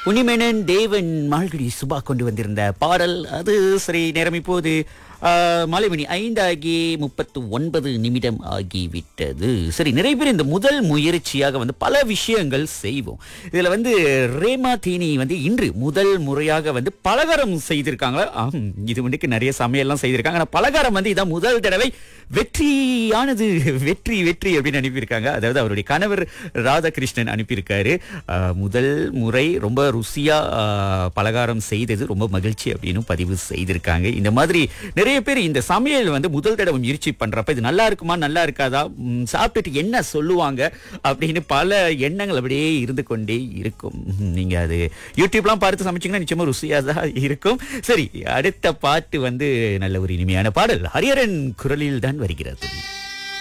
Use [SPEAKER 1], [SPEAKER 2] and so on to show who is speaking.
[SPEAKER 1] உனிமேனன் தேவன் மால்குடி சுபா கொண்டு வந்திருந்த பாடல் அது சரி நேரம் இப்போது ஆ, மாலை மணி ஐந்தாகி முப்பத்து ஒன்பது நிமிடம் ஆகிவிட்டது சரி நிறைய பேர் இந்த முதல் முயற்சியாக வந்து பல விஷயங்கள் செய்வோம் இதுல வந்து ரேமா தீனி வந்து இன்று முதல் முறையாக வந்து பலகாரம் செய்திருக்காங்க ஆம், இது வந்துக்கு நிறைய சமையல்லாம் செய்திருக்காங்க ஆனா பலகாரம் வந்து இதான் முதல் தடவை வெற்றியானது வெற்றி வெற்றி அப்படின்னு அனுப்பியிருக்காங்க அதாவது அவருடைய கணவர் ராதாகிருஷ்ணன் அனுப்பியிருக்காரு ஆஹ், முதல் முறை ரொம்ப ருசியா ஆஹ், பலகாரம் செய்தது ரொம்ப மகிழ்ச்சி அப்படின்னு பதிவு செய்திருக்காங்க இந்த மாதிரி நிறைய பேர் இந்த சமையல் வந்து முதல் தடவை முயற்சி பண்றப்ப இது நல்லா இருக்குமா நல்லா இருக்காதா ம், சாப்பிட்டுட்டு என்ன சொல்லுவாங்க அப்படின்னு பல எண்ணங்கள் அப்படியே இருந்து கொண்டே இருக்கும் நீங்க அது யூடியூப்லாம் பார்த்து சமைச்சீங்கன்னா நிச்சயமா ருசியா தான் இருக்கும் சரி அடுத்த பாட்டு வந்து நல்ல ஒரு இனிமையான பாடல் ஹரியரன் குரலில் தான் வருகிறது